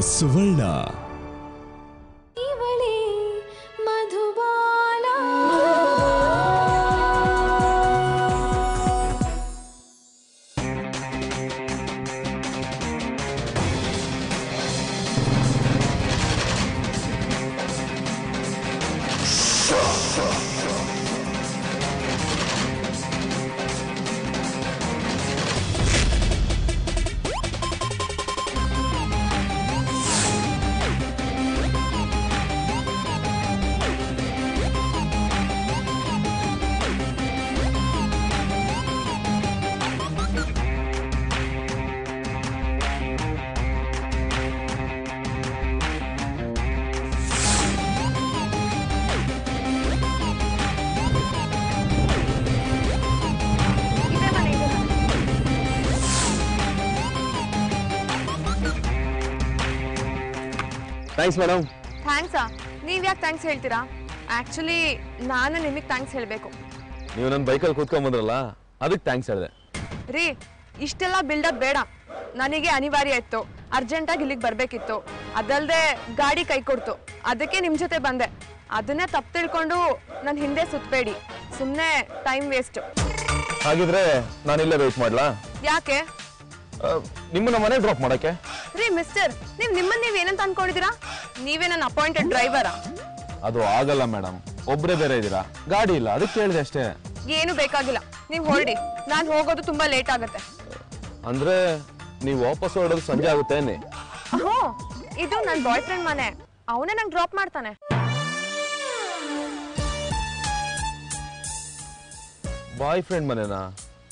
ಸುವರ್ಣ ಇವಳೇ ಮಧುಬಾಲ ಇದೇ ಮನೆ ಇದೆ ಥ್ಯಾಂಕ್ಸ್ ಮೇಡಮ್ ಥ್ಯಾಂಕ್ಸಾ ನೀವ್ ಯಾಕೆ ಥ್ಯಾಂಕ್ಸ್ ಹೇಳ್ತೀರಾ ಆಕ್ಚುಲಿ ನಾನು ನಿಮಗೆ ಥ್ಯಾಂಕ್ಸ್ ಹೇಳಬೇಕು ನೀವು ನನ್ನ ಬೈಕಲ್ಲಿ ಕೂತ್ಕೊಂಡ್ ಬಂದ್ರಲ್ಲ ಅದಕ್ಕೆ ಥ್ಯಾಂಕ್ಸ್ ಹೇಳಿದೆ ರೀ ಇಷ್ಟೆಲ್ಲ ಬಿಲ್ಡಪ್ ಬೇಡ ನನಗೆ ಅನಿವಾರ್ಯ ಇತ್ತು ಅರ್ಜೆಂಟಾಗಿ ಇಲ್ಲಿಗೆ ಬರಬೇಕಿತ್ತು ಅದಲ್ಲದೆ ಗಾಡಿ ಕೈ ಕೊಡ್ತು ಅದಕ್ಕೆ ನಿಮ್ಮ ಜೊತೆ ಬಂದೆ ಅದನ್ನೇ ತಪ್ಪು ತಿಳ್ಕೊಂಡು ನನ್ನ ಹಿಂದೆ ಸುತ್ತಬೇಡಿ ಸುಮ್ಮನೆ ಟೈಮ್ ವೇಸ್ಟ್ ಹಾಗಿದ್ರೆ ನಾನಿಲ್ಲೇ ವೆಯ್ಟ್ ಮಾಡ್ಲಾ ಯಾಕೆ ಆ, ನಿಮ್ಮನ್ನ ಮನೆ ಡ್ರಾಪ್ ಮಾಡಕ್ಕೆ ರೀ ಮಿಸ್ಟರ್ ನೀವು ನಿಮ್ಮನ್ನ ನೀವು ಏನಂತ ಅನ್ಕೊಂಡಿದ್ದೀರಾ ನೀವೇ ನನ್ನ ಅಪಾಯಿಂಟೆಡ್ ಡ್ರೈವರಾ ಅದು ಆಗಲ್ಲ ಮೇಡಮ್ ಒಬ್ರೇ ಬೇರೆ ಇದ್ದೀರಾ ಗಾಡಿ ಇಲ್ಲ ಅದಕ್ಕೆ ಕೇಳಿದೆ ಅಷ್ಟೇ ಏನು ಬೇಕಾಗಿಲ್ಲ ನೀವು ಹೊರಡಿ ನಾನು ಹೋಗೋದು ತುಂಬಾ ಲೇಟ್ ಆಗುತ್ತೆ ಅಂದ್ರೆ ನೀವು ವಾಪಸ್ ಹೊರಡೋದು ಸಂಜೆ ಆಗುತ್ತೆ ಅನ್ನಿ ಹೋ ಇದು ನನ್ನ ಬಾಯ್ ಫ್ರೆಂಡ್ ಮನೆ ಅವನೇ ನಂಗೆ ಡ್ರಾಪ್ ಮಾಡ್ತಾನೆ ಬಾಯ್ ಫ್ರೆಂಡ್ ಮನೆನಾ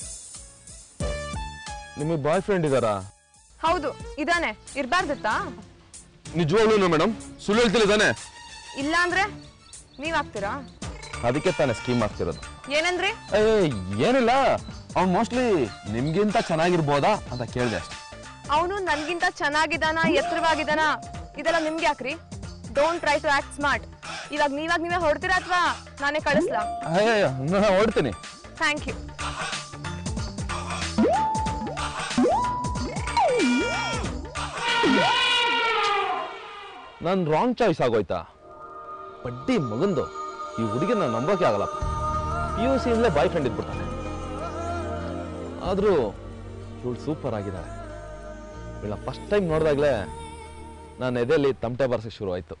ನಿಮಗೆ ಬಾಯ್ ಫ್ರೆಂಡ್ ಇದ್ದಾರಾ ಹೌದು ಇದಾನೆ ಇರ್ಬಾರ್ದತ್ತಾ ನಿಜವಾಗ್ಲೂ ಮೇಡಮ್ ಸುಳ್ಳು ಹೇಳ್ತಿಲ್ಲ ತಾನೆ ಇಲ್ಲ ಅಂದ್ರೆ ನೀವ್ ಆಗ್ತೀರಾ ಅದಕ್ಕೆ ತಾನೇ ಸ್ಕೀಮ್ ಆಗ್ತಿರೋದು ಏನಂದ್ರಿ ಏ ಏನಿಲ್ಲ ಅವ್ನು ಮೋಸ್ಟ್ಲಿ ನಿಮ್ಗಿಂತ ಚೆನ್ನಾಗಿರ್ಬೋದಾ ಅಂತ ಕೇಳಿದೆ ಅಷ್ಟೇ ಅವನು ನನ್ಗಿಂತ ಚೆನ್ನಾಗಿದ್ದಾನ ಎತ್ತರವಾಗಿದ್ದಾನ ಇದೆಲ್ಲ ನಿಮ್ಗೆ ಯಾಕ್ರಿ don't try to act smart ಇವಾಗ ನೀವಾಗ ನೀವೇ ಹೊಡ್ತೀರಾ ಅಥವಾ ನಾನೇ ಕಳಿಸ್ಲಾ ಅಯ್ಯ ನಾನು ಹೊಡ್ತೀನಿ ಥ್ಯಾಂಕ್ ಯು ನನ್ ರಾಂಗ್ ಚಾಯ್ಸ್ ಆಗೋಯ್ತಾ ಬಡ್ಡಿ ಮಗಂದು ಈ ಹುಡುಗಿನ ನಂಬೋಕೆ ಆಗಲ್ಲಪ್ಪ ಪಿ ಯು ಸಿಯಿಂದಲೇ ಬಾಯ್ ಫ್ರೆಂಡ್ ಇದ್ಬಿಡ್ತಾನೆ ಆದ್ರೂ ಇವಳು ಸೂಪರ್ ಆಗಿದ್ದಾಳೆ ಇವಳ ಫಸ್ಟ್ ಟೈಮ್ ನೋಡಿದಾಗಲೇ ನಾನು ಎದೆಯಲ್ಲಿ ತಮಟೆ ಬರ್ಸಕ್ಕೆ ಶುರು ಆಯ್ತು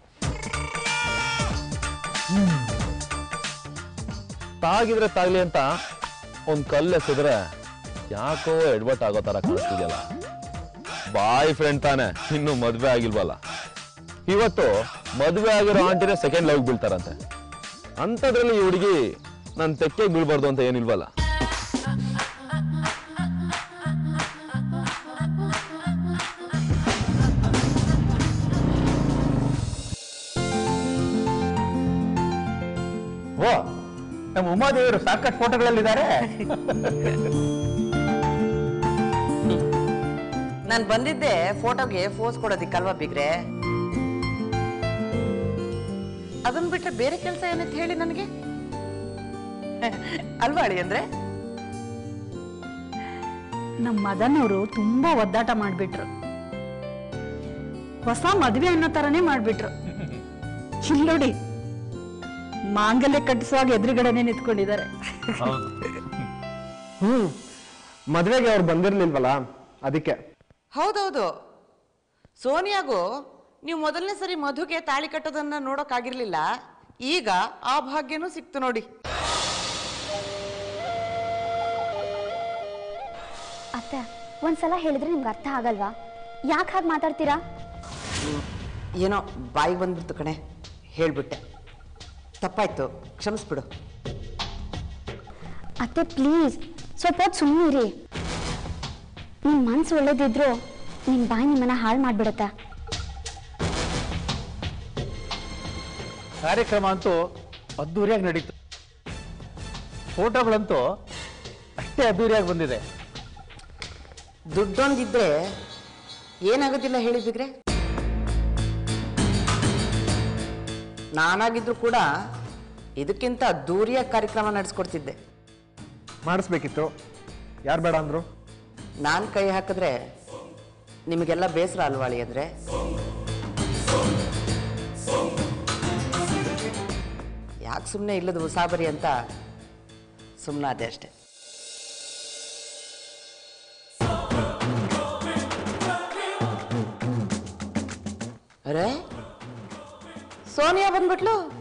ತಾಗಿದ್ರೆ ತಾಗ್ಲಿ ಅಂತ ಒಂದ್ ಕಲ್ಲು ಎಸೆದ್ರೆ ಯಾಕೋ ಎಡ್ವಟ್ ಆಗೋ ತರ ಕಾಣಿಸ್ತಿದೆಯಲ್ಲ ಬಾಯ್ ಫ್ರೆಂಡ್ ತಾನೆ ಇನ್ನು ಮದ್ವೆ ಆಗಿಲ್ವಲ್ಲ ಇವತ್ತು ಮದುವೆ ಆಗಿರೋ ಆಂಟಿನೇ ಸೆಕೆಂಡ್ ಲವ್ ಬೀಳ್ತಾರಂತೆ ಅಂಥದ್ರಲ್ಲಿ ಈ ಹುಡುಗಿ ನನ್ನ ತೆಕ್ಕೆಗೆ ಬೀಳ್ಬಾರ್ದು ಅಂತ ಏನಿಲ್ವಲ್ಲ ಓ ನಮ್ಮ ಉಮಾದೇವಿಯರು ಸಾಕಷ್ಟು ಫೋಟೋಗಳಲ್ಲಿದ್ದಾರೆ ನಾನು ಬಂದಿದ್ದೆ ಫೋಟೋಗೆ ಫೋಸ್ ಕೊಡೋದಿಕ್ಕಲ್ವಾ ಬಿಗ್ರೆ ಅದನ್ ಬಿಟ್ರೆ ಬೇರೆ ಕೆಲಸ ಏನಂತ ಹೇಳಿ ನನಗೆ ಅಲ್ವಾ ಅಳಿ ಅಂದ್ರೆ ನಮ್ಮ ಮದನ್ ಅವರು ತುಂಬಾ ಒದ್ದಾಟ ಮಾಡ್ಬಿಟ್ರು ಹೊಸ ಮದ್ವೆ ಅನ್ನೋ ತರನೇ ಮಾಡ್ಬಿಟ್ರು ಇಲ್ಲಿ ನೋಡಿ ಮಾಂಗಲ್ಯ ಕಟ್ಟಿಸುವಾಗ ಎದುರುಗಡೆನೆ ನಿಂತ್ಕೊಂಡಿದ್ದಾರೆ ಹ್ಮ್ ಮದ್ವೆಗೆ ಅವ್ರು ಬಂದಿರ್ಲಿಲ್ವಲ್ಲ ಅದಕ್ಕೆ ಹೌದೌದು ಸೋನಿಯಾಗೂ ನೀವು ಮೊದಲನೇ ಸರಿ ಮಧುಗೆ ತಾಳಿ ಕಟ್ಟೋದನ್ನ ನೋಡೋಕ್ಕಾಗಿರ್ಲಿಲ್ಲ ಈಗ ಆ ಭಾಗ್ಯನೂ ಸಿಕ್ತು ನೋಡಿ ಅತ್ತೆ ಒಂದ್ಸಲ ಹೇಳಿದ್ರೆ ನಿಮ್ಗೆ ಅರ್ಥ ಆಗಲ್ವಾ ಯಾಕೆ ಹಾಗೆ ಮಾತಾಡ್ತೀರಾ ಏನೋ ಬಾಯಿ ಬಂದ್ಬಿಡ್ತು ಕಣೆ ಹೇಳ್ಬಿಟ್ಟೆ ತಪ್ಪಾಯ್ತು ಕ್ಷಮಿಸ್ಬಿಡು ಅತ್ತೆ ಪ್ಲೀಸ್ ಸ್ವಲ್ಪ ಹೊತ್ತು ಸುಮ್ಮನಿರಿ ನಿಮ್ಮ ಮನ್ಸು ಒಳ್ಳೇದಿದ್ರು ನಿಮ್ಮ ಬಾಯಿ ನಿಮ್ಮನ್ನ ಹಾಳು ಮಾಡ್ಬಿಡುತ್ತೆ ಕಾರ್ಯಕ್ರಮ ಅಂತೂ ಅದ್ದೂರಿಯಾಗಿ ನಡೀತು ಫೋಟೋಗಳಂತೂ ಅಷ್ಟೇ ಅದ್ದೂರಿಯಾಗಿ ಬಂದಿದೆ ದುಡ್ಡೊಂದಿದ್ರೆ ಏನಾಗೋದಿಲ್ಲ ಹೇಳಿ ಬಿಗ್ರೆ ನಾನಾಗಿದ್ರು ಕೂಡ ಇದಕ್ಕಿಂತ ದೂರಿಯ ಕಾರ್ಯಕ್ರಮ ನಡೆಸ್ಕೊಡ್ತಿದ್ದೆ ಮಾಡಿಸ್ಬೇಕಿತ್ತು ಯಾರು ಬೇಡ ಅಂದ್ರು ನಾನು ಕೈ ಹಾಕಿದ್ರೆ ನಿಮಗೆಲ್ಲ ಬೇಸರ ಅಲ್ವಾಳಿ ಅಂದರೆ ಯಾಕೆ ಸುಮ್ಮನೆ ಇಲ್ಲದ ಉಸಾಬರಿ ಅಂತ ಸುಮ್ಮನಾದೆ ಅಷ್ಟೆ ಅರೆ ಸೋನಿಯಾ ಬಂದ್ಬಿಟ್ಲು